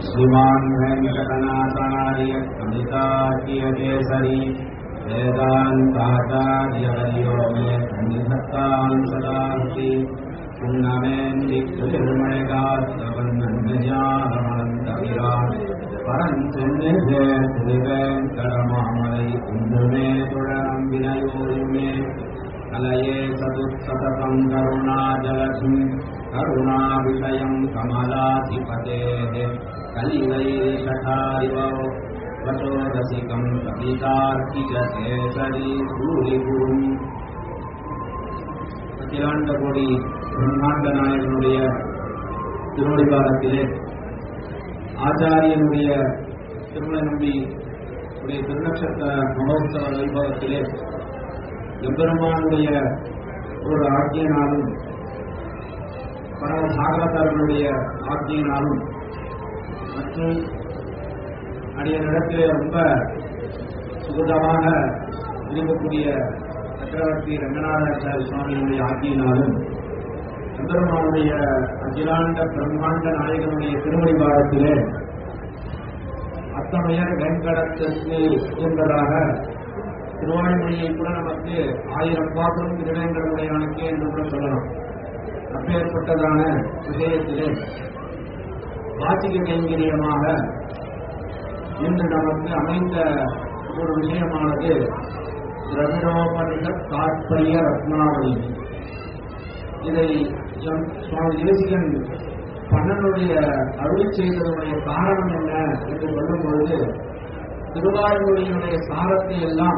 श्रीमान् वेङ्कटनाथार्य कवितार्कियकेसरी वेदान्ताचार्यवर्यो मे सन्निधत्तान् सदास्ति पुण्यमेन्दिक्षुर्मयगात्रवन्नन्यजानमनन्तविरान् परं चिन्निधे श्रीवेङ्कटमामलै कुन्दुमे तुळनम्बिनयोरुमे कलये सदुत्सततं करुणाजलधिं करुणाविषयं कमलाधिपतेः कलिवैरिषठारिव वचोरसिकं कवितार्किककेसरी सूरिगुरुम् அகிலாண்ட கோடி பிரம்மாண்ட நாயகனுடைய திருவடிகாலத்திலே ஆச்சாரியனுடைய திருமண நம்பி உடைய திருநட்சத்திர மகோத்சவ வைபவத்திலே எம்பெருமானுடைய ஒரு ஆக்கியனாலும் பரம பாகவதர்களுடைய ஆக்கியனாலும் மற்றும் அடைய இடத்திலே ரொம்ப சுகதமாக இருக்கக்கூடிய சக்கரவர்த்தி ரங்கநாதாச்சாரிய சுவாமியினுடைய ஆக்கியினாலும் எம்பெருமானுடைய அகிலாண்ட பிரம்மாண்ட நாயகனுடைய திருமணி பாரத்திலே அத்தமையர் வெங்கடத்திற்கு என்பதாக திருவாய்மொழியை கூட நமக்கு ஆயிரம் பாசம் திருவேங்கடமுடையானுக்கே என்று கூட சொல்லலாம் அப்பேற்பட்டதான விஷயத்திலே வாசிக கைங்கரியமாக இன்று நமக்கு அமைந்த ஒரு விஷயமானது திரவிடோபனிஷத் தாற்பய ரத்னாவளி இதை எம் சுவாமி தேசிகன் பண்ணனுடைய அருள் செய்ததனுடைய காரணம் என்ன என்று சொல்லும் பொழுது திருவாய்மொழியினுடைய சாரத்தை எல்லாம்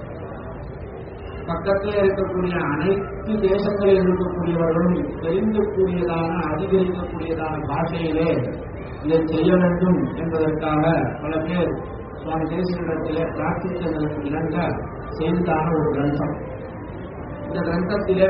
பக்கத்தில் இருக்கக்கூடிய அனைத்து தேசங்களில் இருக்கக்கூடியவர்களும் தெரிந்தக்கூடியதான அதிகரிக்கக்கூடியதான பாஷையிலே இதை செய்ய வேண்டும் என்பதற்காக பல பேர் சுவாமி தேசிகனிடத்திலே பிரார்த்தித்ததற்கு இணங்க செய்ததான ஒரு கிரந்தம் இந்த கிரந்தத்திலே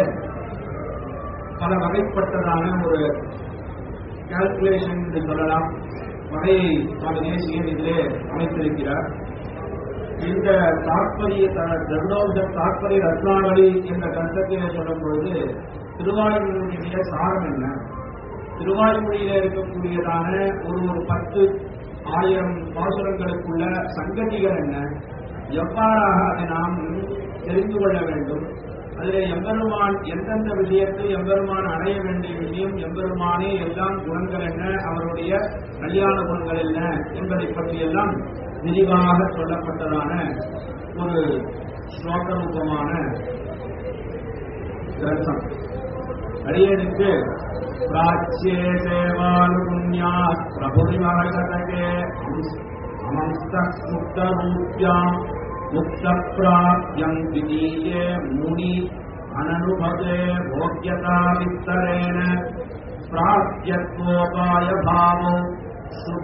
பல வகைப்பட்டதான ஒரு கால்குலேஷன் என்று சொல்லலாம் வகையை சுவாமி தேசிகன் இதிலே அமைத்திருக்கிறார் இந்த தாற்பரிய திரவிடோஷ தாற்பரிய ரத்னாவளி என்ற கருத்தத்திலே சொல்லும் பொழுது திருவாயுமொழியினுடைய சாரம் என்ன திருவாயுமொழியில இருக்கக்கூடியதான ஒரு ஒரு பத்து ஆயிரம் பாசுரங்களுக்குள்ள சங்கதிகள் என்ன எவ்வாறாக அதை நாம் தெரிந்து கொள்ள வேண்டும் அதிலே எம்பெருமான் எந்தெந்த விஷயத்தில் எம்பெருமான் அடைய வேண்டிய விஷயம் எம்பெருமானே எல்லாம் குணங்கள் என்ன அவருடைய கல்யாண குணங்கள் என்ன என்பதை பற்றியெல்லாம் விரிவாக சொல்லப்பட்டதான ஒரு ஸ்லோக ரூபமான கிரந்தம் அடியனுக்கு பிராச்சியே சேவானுகுண்யா பிரபுரிமகதகே அமஸ்தூப்யாம் முக்த பிராப்யம் விதீயே முனி அனனுபவே போக்கியதா வித்தரேன பிராப்யத்வோபாய பாவோ சுப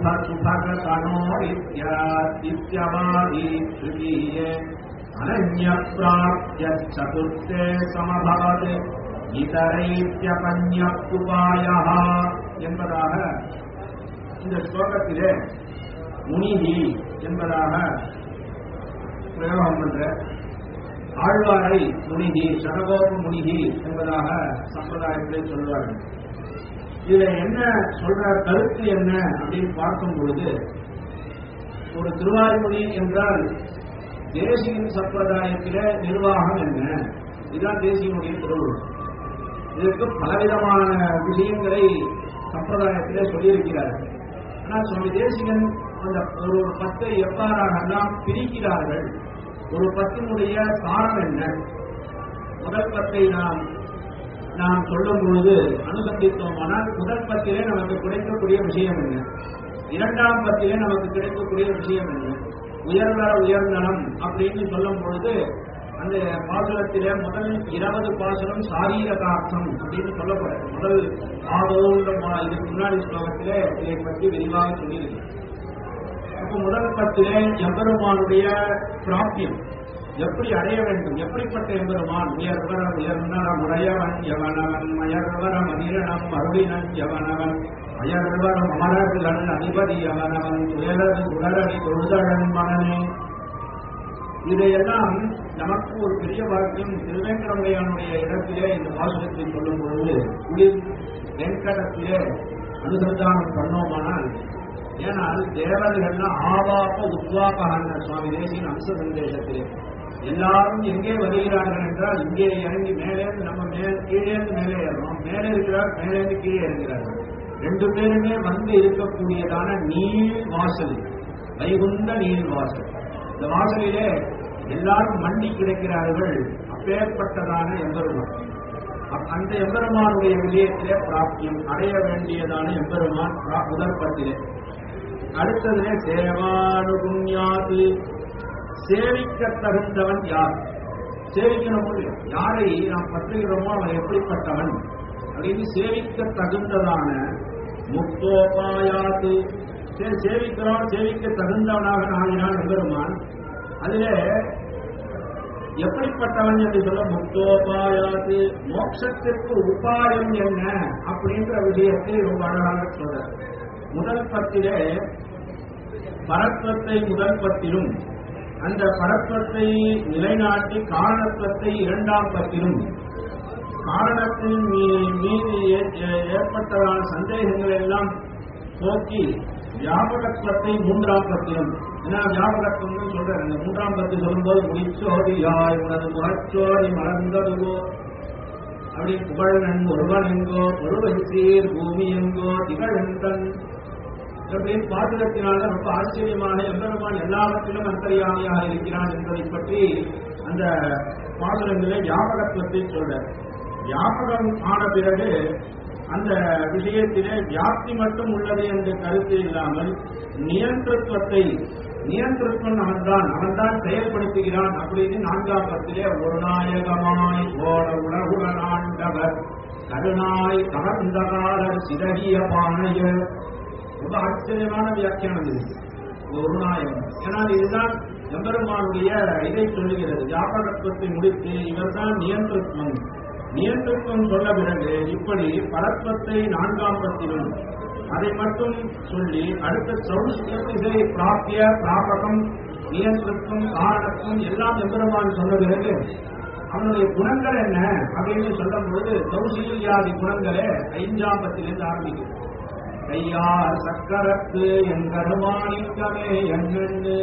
சுபகணோரித்யாதித்யவாதி திருதீயே அனன்ய பிராப்ய சதுர்த்தே சமபவது இதரைத்யபன்ய உபாயா என்பதாக இந்த ஸ்லோகத்திலே முனிகி என்பதாக பிரயோகம் பண்ற ஆழ்வாரை முனிகி சடகோப முனிகி என்பதாக சம்பிரதாயத்திலே சொல்வார்கள் இதுல என்ன சொல்ற கருத்து என்ன அப்படின்னு பார்க்கும் பொழுது ஒரு திருவாய்மொழி என்றால் தேசியின் சம்பிரதாயத்தில நிர்வாகம் என்ன இதுதான் தேசியனுடைய பொருள் இதற்கு பலவிதமான விஷயங்களை சம்பிரதாயத்திலே சொல்லியிருக்கிறார் ஆனால் சுவாமி தேசிகன் அந்த ஒரு ஒரு பத்தை எவ்வாறாகலாம் பிரிக்கிறார்கள் ஒரு பத்தினுடைய சாரம் என்ன முதல் பத்தை நாம் நாம் சொல்லும் பொழுது அனுசந்தித்தோமானால் முதல் பத்திலே நமக்கு கிடைக்கக்கூடிய விஷயம் என்ன இரண்டாம் பத்திலே நமக்கு கிடைக்கக்கூடிய விஷயம் என்ன உயர்வர உயர்ந்தனம் அப்படின்னு சொல்லும் பொழுது அந்த பாசுரத்திலே முதல் இருபது பாசுரம் சாரீரகார்த்தம் அப்படின்னு சொல்லப்படுறது முதல் ஆதோன்ற இதுக்கு முன்னாடி ஸ்லோகத்திலே இதை பற்றி விரிவாக சொல்லியிருக்கு அப்ப முதல் பத்திலே எம்பெருமானுடைய பிராப்தியம் எப்படி அடைய வேண்டும் எப்படிப்பட்ட எம்பெருமான் உயர்வர உயர்ந்தனம் உடையவன் எவனவன் மயர்வர மதிரணம் அருளினன் எவனவன் அயர்வரம் அமரர்களன் அதிபதி எவனவன் துயரது உடரடி தொழுதழன் மனனே இதையெல்லாம் நமக்கு ஒரு பெரிய வாக்கியம் திருவேங்கடமுடையானுடைய இடத்திலே இந்த பாசுரத்தை சொல்லும் பொழுது குளிர் வெங்கடத்திலே அனுசந்தானம் பண்ணோமானால் ஏனால் தேவர்கள்லாம் ஆவாப்ப உத்வாபகான சுவாமி தேசியின் அம்ச சந்தேசத்திலே எல்லாரும் எங்கே வருகிறார்கள் என்றால் இங்கே இறங்கி மேலே நம்ம மேல் கீழே மேலே ஏறணும் மேலே இருக்கிறார் மேலே கீழே இறங்குகிறார்கள் ரெண்டு பேருமே வந்து இருக்கக்கூடியதான நீள் வாசல் வைகுந்த நீள் வாசல் இந்த வாசலிலே எல்லாரும் மண்டி கிடக்கிறார்கள் அப்பேற்பட்டதான எம்பெருமான் அப்- அந்த எம்பெருமானுடைய விஜயத்திலே பிராப்தியம் அடைய வேண்டியதான எம்பெருமான் பிரா- முதல் பத்திலே அடுத்ததிலே சேவானுகுண்யாது சேவிக்க தகுந்தவன் யார் சேவிக்கணும் இல்லையா? யாரை நாம் பற்றுகிறோமோ அவன் எப்படிப்பட்டவன் அப்படின்னு சேவிக்க தகுந்ததான முக்தோபாயாது சரி சேவிக்கிறோம் சேவிக்க தகுந்தவனாக ஆகினான் எம்பெருமான் அதிலே எப்படிப்பட்டவன் என்று சொல்ல முக்தோபாயாது மோட்சத்திற்கு உபாயம் என்ன அப்படின்ற விஷயத்தை ரொம்ப அழகாக சொல்ற முதல் பத்திலே பரத்வத்தை முதல் பத்திலும் அந்த பரத்வத்தை நிலைநாட்டி காரணத்துவத்தை இரண்டாம் பத்திலும் காரணத்தின் மீ- மீது ஏ- ஏ- ஏற்பட்டதான சந்தேகங்கள் எல்லாம் போக்கி வியாபகத்துவத்தை மூன்றாம் பத்திலும் ஏன்னா வியாபகத்துவம் சொல்றேன் இந்த மூன்றாம் பத்தி சொல்லும்போது முடிச்சோதியாய் உனது முகச்சோதி மலர்ந்ததுவோ அப்படி புகழன் ஒருவன் எங்கோ ஒருவன் சீர் பூமி எங்கோ திகழந்தன் அப்படின்னு பாசுரத்தினால ரொம்ப ஆச்சரியமாக எம்பெருமான் எல்லாவற்றிலும் அந்தரியாமையாக இருக்கிறான் என்பதை பற்றி அந்த பாசுரங்களிலே வியாபகத்துவத்தை சொல்ற வியாபகம் ஆன பிறகு அந்த விஷயத்திலே வியாப்தி மட்டும் உள்ளது என்ற கருத்து இல்லாமல் நியந்திரத்துவத்தை நியந்திரத்துவம் அவன்தான் அவன்தான் செயல்படுத்துகிறான் அப்படின்னு நான்காம் பத்திலே ஒரு நாயகமாய் ஓட உலகுடனாண்டவர் கருணாய் கவர்ந்தகாரர் சிதகிய பாணையர் ரொம்ப ஆச்சரியமான வியாக்கியானம் இது ஒரு நாயகம் ஏன்னால் இதுதான் எம்பெருமானுடைய இதை சொல்லுகிறது வியாபகத்துவத்தை முடித்து இவர்தான் நியந்திரத்துவம் நியந்திரத்துவம் சொன்ன பிறகு இப்படி பரத்வத்தை நான்காம் பத்திலும் அதை மட்டும் சொல்லி அடுத்த சௌசியத்தை பிராப்பிய பிராபகம் நியந்திரத்துவம் காரணத்துவம் எல்லாம் எம்பெருமான் சொன்ன பிறகு அவனுடைய குணங்கள் என்ன அப்படின்னு சொல்லும் பொழுது கௌசல்யாதி குணங்களே ஐந்தாம் பத்திலிருந்து ஆரம்பிக்கும் கையார் சக்கரத்து என் கருமாணிக்கமே என்னென்னு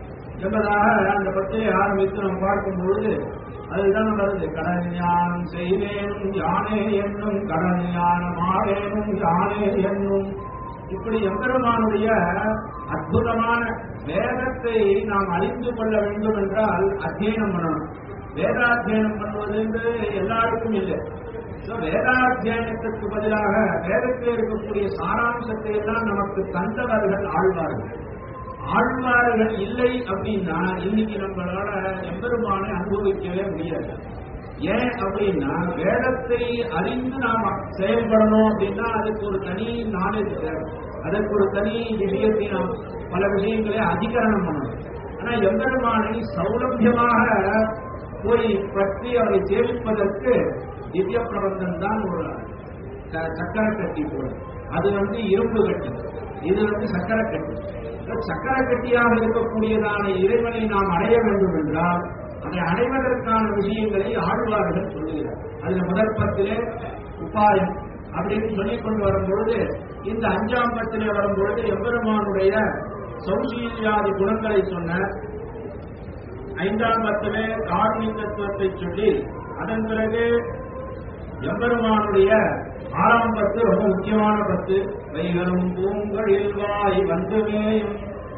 என்பதாக அந்த பத்திரை ஆரம்பித்து நாம் பார்க்கும் பொழுது அதுதான் வருது கடல் ஞானம் செய்வேனும் யானே என்னும் கடல் ஞானம் ஆவேனும் யானே என்னும் இப்படி எம்பெருமானுடைய அற்புதமான வேதத்தை நாம் அறிந்து கொள்ள வேண்டும் என்றால் அத்தியனம் பண்ணணும் வேதாத்தியனம் பண்ணுவது என்று எல்லாருக்கும் இல்லை So, வேதாத்தியானத்திற்கு பதிலாக வேதத்தில் இருக்கக்கூடிய சாராம்சத்தை எல்லாம் நமக்கு தந்தவர்கள் ஆழ்வார்கள் ஆழ்வார்கள் இல்லை அப்படின்னா இன்னைக்கு நம்மளால எம்பெருமானை அனுபவிக்கவே முடியாது ஏன் அப்படின்னா வேதத்தை அறிந்து நாம செயல்படணும் அப்படின்னா அதுக்கு ஒரு தனி நாலேஜ் தேவை அதற்கு ஒரு தனி விஷயத்தை நாம் பல விஷயங்களை அதிகரணம் பண்ணணும் ஆனா எம்பெருமானை சௌலபியமாக போய் பற்றி அவரை சேவிப்பதற்கு திவ்ய பிரபந்தம் தான் ஒரு ச- சக்கர கட்டி போல அது வந்து இரும்பு கட்டி இது வந்து சக்கர கட்டி சக்கர கட்டியாக இருக்கக்கூடியதான இறைவனை நாம் அடைய வேண்டும் என்றால் அதை அடைவதற்கான விஷயங்களை ஆழ்வார்கள் சொல்லுகிறார் அதுல முதல் பத்திலே உபாயம் அப்படின்னு சொல்லிக் கொண்டு வரும்பொழுது இந்த அஞ்சாம் பத்திலே வரும்பொழுது எம்பெருமானுடைய சௌசீலியாதி குணங்களை சொன்ன ஐந்தாம் பத்திலே கார்மிகத்துவத்தை சொல்லி அதன் பிறகு எம்பெருமானுடைய ஆறாம் பத்து ரொம்ப முக்கியமான பத்து வைகளும் பூங்களில் வாய் வந்துமேயும்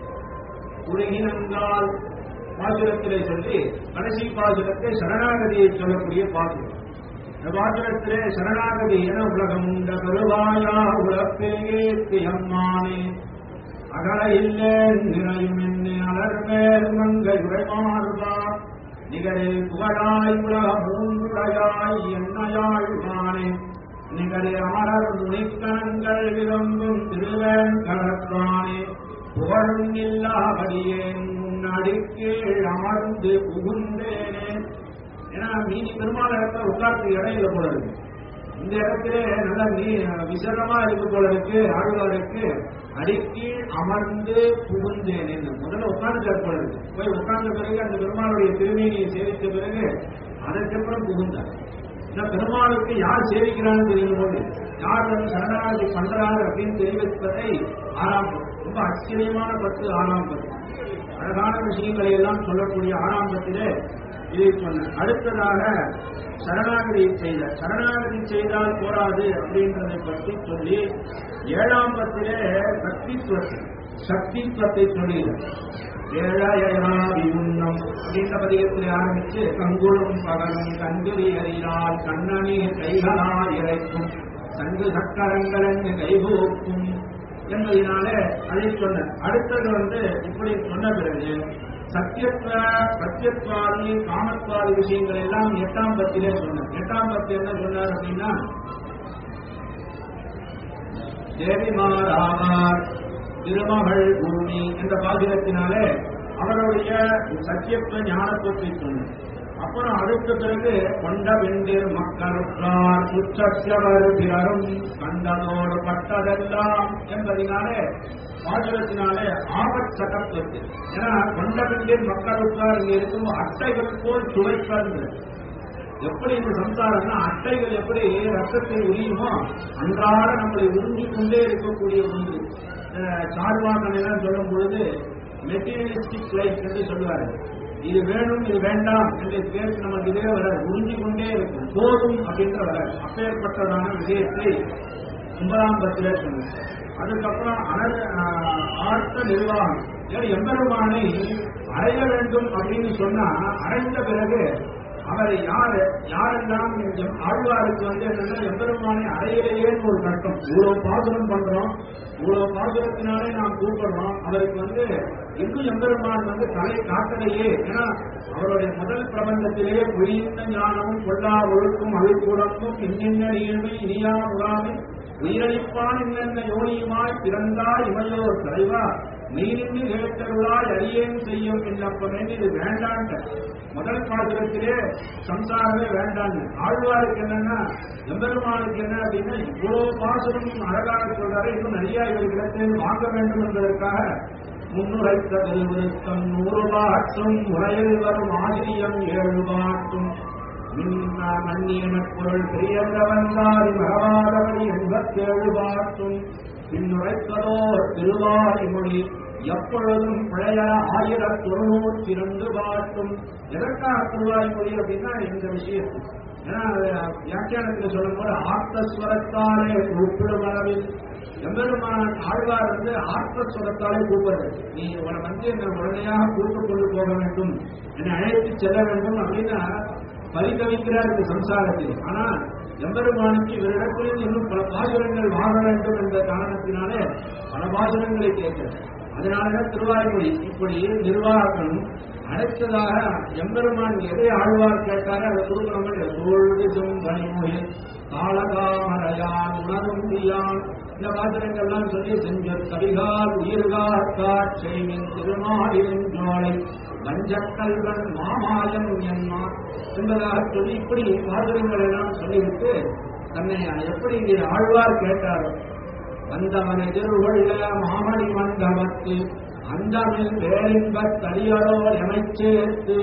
உருகினங்கால் பாசுரத்திலே சொல்லி கடைசி பாசுரத்தை சரணாகதியை சொல்லக்கூடிய பாசுரம் இந்த பாசுரத்திலே சரணாகதி என உலகம் உண்ட பெருவாயா உலப்பேத்து எம்மானே அகல இல்லேன் நிறையும் என்ன அலர்மேல் மங்கை உரைமாறுவா நிகரில் புகழாய் உலக மூன்றுடையாய் என்னையாழ்வானே நிகரில் அமரர் முனிக்கணங்கள் விரும்பும் திருவேன் கடற்கானே புகழும் இல்லாவடியேன் முன்னடி கீழ் அமர்ந்து புகுந்தேனே ஏன்னா மீதி பெருமாள் இடத்துல உட்கார்ந்து இடம் இல்லை போல இருக்கு இந்த இடத்துல நல்ல நீ விசரமா இருக்கு போல இருக்கு ஆழ்வாருக்கு அடிக்கீழ் அமர்ந்து புகுந்தேன் முதல்ல உட்கார்ந்து போல இருக்கு போய் உட்கார்ந்த பிறகு அந்த பெருமாளுடைய திருமேனியை சேவித்த பிறகு அதற்கப்புறம் புகுந்தார் ஏன்னா பெருமாளுக்கு யார் சேவிக்கிறான்னு தெரியும் போது யார் வந்து சரணாகதி பண்றாரு அப்படின்னு தெரிவிப்பதை ஆறாம் ரொம்ப ரொம்ப ஆச்சரியமான பத்து ஆறாம் பத்து அழகான விஷயங்களை எல்லாம் சொல்லக்கூடிய ஆறாம் பத்திலே இதை சொன்ன அடுத்ததாக சரணாகதி செய்த சரணாகதி செய்தால் போராது அப்படின்றதை பற்றி சொல்லி ஏழாம் பத்திலே சக்தித்துவத்தை சக்தித்துவத்தை சொல்லுகிறார் ஏழாயிரம் அப்படின்ற பதிகத்தில் ஆரம்பிச்சு கங்குளும் பகலும் கங்குலி அறியால் கண்ணனீர் கைகளால் இறைக்கும் சங்கு சக்கரங்களன் கைகோக்கும் என்பதனாலே அதை சொன்ன அடுத்தது வந்து இப்படி சொன்ன பிறகு சத்தியத்துவ சத்தியத்வாதி காமத்வாதி விஷயங்கள் எல்லாம் எட்டாம் பத்திலே சொன்னார் எட்டாம் பத்து என்ன சொன்னார் அப்படின்னா தேவிமாராவார் திருமகள் பூமி என்ற பாசுரத்தினாலே அவருடைய சத்தியத்துவ ஞானத்துவத்தை சொன்னார் அப்புறம் அடுத்த பிறகு கொண்ட வெண்டிர் மக்களுக்கார் சுற்றவர் பிறரும் கண்டதோடு பட்டதெல்லாம் என்பதனாலே பாசுரத்தினாலே ஆபத் சகத்துவத்தை ஏன்னா கொண்ட வெண்டிர் மக்களுக்கார் இங்க இருக்கும் அட்டைகள் போல் சுவைக்கிறது எப்படி இந்த சம்சாரம்னா அட்டைகள் எப்படி ரத்தத்தை உரியுமோ அன்றாட நம்மளை உறிஞ்சிக் கொண்டே இருக்கக்கூடிய ஒன்று சார்வாக்கன் எல்லாம் சொல்லும் பொழுது மெட்டீரியலிஸ்டிக் லைஃப் என்று சொல்லுவாரு இது வேணும் இது வேண்டாம் என்று கேட்டு நமக்கு இதே வராது உறிஞ்சிக் கொண்டே இருக்கும் போதும் அப்படின்ற வராது அப்பேற்பட்டதான விஷயத்தை ஒன்பதாம் பத்திலே சொன்னார் அதுக்கப்புறம் அனர் ஆர்த்த நிர்வாகம் ஏன்னா எம்பெருமானை அடைய வேண்டும் அப்படின்னு சொன்னா அடைந்த பிறகு அவர் யார் யாரெல்லாம் ஆழ்வாருக்கு வந்து என்னன்னா எம்பெருமானை அடையிலேயேன்னு ஒரு கட்டம் இவ்வளவு பாசுரம் பண்றோம் இவ்வளவு பாசுரத்தினாலே நாம் கூப்பிடுறோம் அவருக்கு வந்து இன்னும் எம்பெருமான் வந்து தலை காட்டலையே ஏன்னா அவருடைய முதல் பிரபந்தத்திலே பொய்யின்ன ஞானமும் கொள்ளா ஒழுக்கும் அழுக்குடம்பும் இன்னின்ன நீழ்மை இனியா முகாமை உயிரளிப்பான் இன்னென்ன யோனியுமாய் பிறந்தா இமையோர் தலைவா மெய்நின்று கேட்டருளாய் அரியேன் செய்யும் விண்ணப்பமே இது வேண்டான்ட்ட முதல் பாசுரத்திலே சம்சாரமே வேண்டான்னு ஆழ்வாருக்கு என்னன்னா எம்பெருமானுக்கு என்ன அப்படின்னா இவ்வளவு பாசுரம் அழகாக சொல்றாரு இன்னும் நிறைய இவர்களிடத்தில் வாங்க வேண்டும் என்பதற்காக முன்னுரைத்த திருவிருத்தம் நூறு பாட்டும் முறையில் வரும் ஆசிரியம் ஏழு பாட்டும் மன்னியன பொருள் பெரியவந்தாரி மகவாதவனி எண்பத்தேழு பாட்டும் பின்னுரைத்ததோர் திருவாரிமொழி எப்பொழுதும் பழைய ஆயிரத்தி தொண்ணூற்றி இரண்டு பாட்டும் எதற்காக திருவாய்மொழி அப்படின்னா இந்த விஷயம் ஏன்னா வியாக்கியானத்தில் சொல்லும் போது ஆர்த்தஸ்வரத்தாலே கூப்பிடும் அளவில் எம்பெருமான் ஆழ்வார் வந்து ஆர்த்தஸ்வரத்தாலே கூப்பிடுறது நீ உன வந்து என்னை உடனடியாக கூப்பிட்டு கொண்டு போக வேண்டும் என்னை அழைத்து செல்ல வேண்டும் அப்படின்னா பரிதவிக்கிறார் இந்த சம்சாரத்தில் ஆனால் எம்பெருமானுக்கு இவரிடத்தில் இன்னும் பல பாசுரங்கள் வாழ வேண்டும் என்ற காரணத்தினாலே பல பாசுரங்களை கேட்கிறார் அதனாலதான் திருவாய்மொழி இப்படி நிர்வாகம் அடுத்ததாக எம்பெருமான் எதை ஆழ்வார் கேட்டாரோ அதை கொடுக்கணும் சோழ்வு செம்பனிமொழி காலகாமரையான் உணரும் தீயான் இந்த பாத்திரங்கள்லாம் சொல்லி செஞ்ச கவிகால் உயிர்கால் காட்சைமின் திருமாலின் ஜோலை வஞ்சக்கல்வன் மாமாயம் என்மா என்பதாக சொல்லி இப்படி பாத்திரங்கள் எல்லாம் சொல்லிவிட்டு தன்னை எப்படி ஆழ்வார் கேட்டாரோ வந்தவன் எதிர்கொள்ள மாமணி மண்டபத்து அந்தமில் பேரின்பத் தடியரோ எமைச்சேர்த்து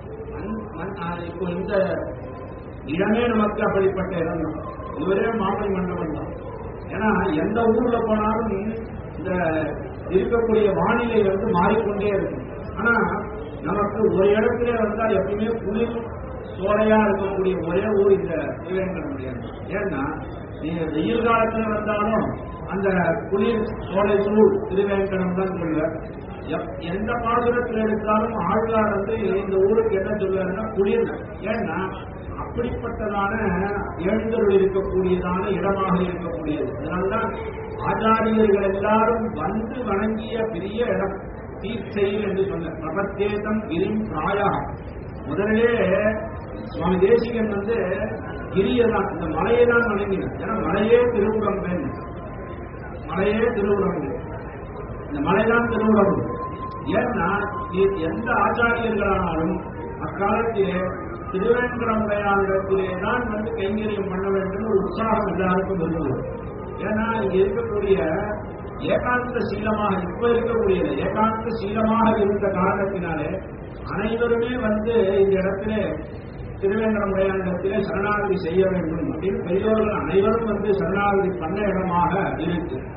இப்போ இந்த இடமே நமக்கு அப்படிப்பட்ட இடம் தான் இதுவரே மாமணி மண்டபம் தான் ஏன்னா எந்த ஊர்ல போனாலும் இந்த இருக்கக்கூடிய வானிலை வந்து மாறிக்கொண்டே இருக்கும் ஆனா நமக்கு ஒரு இடத்துல வந்தா எப்பயுமே குளிர் சோலையா இருக்கக்கூடிய ஒரே ஊர் இந்த திருவேங்கட முடியாது ஏன்னா நீங்க வெயில் காலத்துல வந்தாலும் அந்த குளிர் சோலை சூழ் திருவேங்கடம் தான் சொல்லுவார் எந்த பாசுரத்தில் எடுத்தாலும் ஆழ்வார் வந்து இந்த ஊருக்கு என்ன சொல்லுவாருன்னா குளிர் ஏன்னா அப்படிப்பட்டதான எழுந்தருள் இருக்கக்கூடியதான இடமாக இருக்கக்கூடியது அதனால்தான் ஆச்சாரியர்கள் எல்லாரும் வந்து வணங்கிய பெரிய இடம் தீர்ச்சையில் என்று சொன்ன பிரபத்தேதம் கிரிம் பிராயா முதலிலே சுவாமி தேசிகன் வந்து கிரியை தான் இந்த மலையை தான் வணங்கினார் ஏன்னா மலையே திருவுடம்பேன் மலையே திருவுடம்பு இந்த மலைதான் திருவுடம்பு ஏன்னா எந்த ஆச்சாரியர்களானாலும் அக்காலத்திலே திருவேங்கடமுடையானிடத்திலே தான் வந்து கைங்கரியம் பண்ண வேண்டும் ஒரு உற்சாகம் எல்லாருக்கும் இருந்தது ஏன்னா இங்க இருக்கக்கூடிய ஏகாந்த சீலமாக இப்ப இருக்கக்கூடிய ஏகாந்த சீலமாக இருந்த காரணத்தினாலே அனைவருமே வந்து இந்த இடத்திலே திருவேங்கடமுடையானிடத்திலே சரணாகதி செய்ய வேண்டும் அப்படின்னு பெரியோர்கள் அனைவரும் வந்து சரணாகதி பண்ண இடமாக இருக்கு அப்ப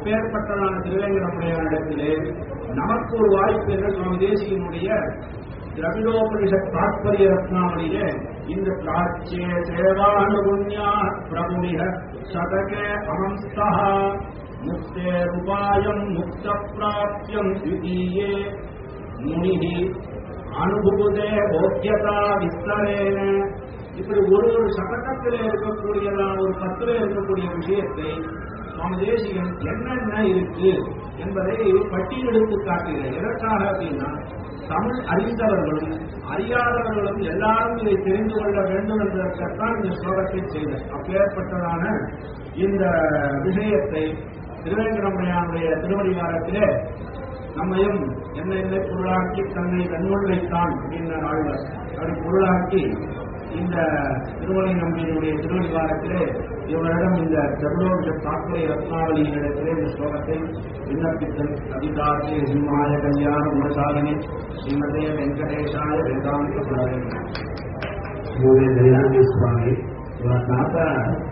அப்பேற்பட்டதான திருவேங்கடமுடையாரிடத்திலே நமக்கு ஒரு வாய்ப்பு என்ற சுவாமி தேசியனுடைய திரவிடோபனிஷத் தாத்பரிய ரத்னாவளியிலே இந்த பிராச்சிய சேவானுகுண்யா பிரபுணிக சதகே அனந்தா முக்தேருபாயம் முக்த பிராப்தியம் द्वितीये முனிகி அனுபுகுதே போக்கியதா விஸ்தரேன இப்படி ஒரு ஒரு சதகத்தில் இருக்கக்கூடியதான ஒரு பத்துல இருக்கக்கூடிய விஷயத்தை சுவாமி தேசிகன் என்னென்ன இருக்கு என்பதை பட்டியலெடுத்து காட்டுகிறார் எதற்காக அப்படின்னா தமிழ் அறிந்தவர்களும் அறியாதவர்களும் எல்லாரும் இதை தெரிந்து கொள்ள வேண்டும் என்பதற்காகத்தான் இந்த ஸ்லோகத்தை செய்தார் அப்பேற்பட்டதான இந்த விஷயத்தை திருவேங்கடமுடையானுடைய திருவடிவாரத்திலே நம்மையும் என்ன என்ன பொருளாக்கி தன்னை தன்னுள் வைத்தான் அப்படின்ற ஆழ்வார் அப்படி பொருளாக்கி இந்த திருமலை நம்பியினுடைய திருவடிவாரத்திலே இவரிடம் இந்த பிரபலோக தாக்குரை ரத்னாவளியினிடத்திலே இந்த ஸ்லோகத்தை விண்ணப்பித்தல் அதிகாரத்தை சிம்மாய கல்யாண குணசாலினி ஸ்ரீமதே வெங்கடேஷாய வேதாந்த பிரதே ಮೂರನೇ ದಯಾನಂದ ಸ್ವಾಮಿ ಇವರ ತಾತ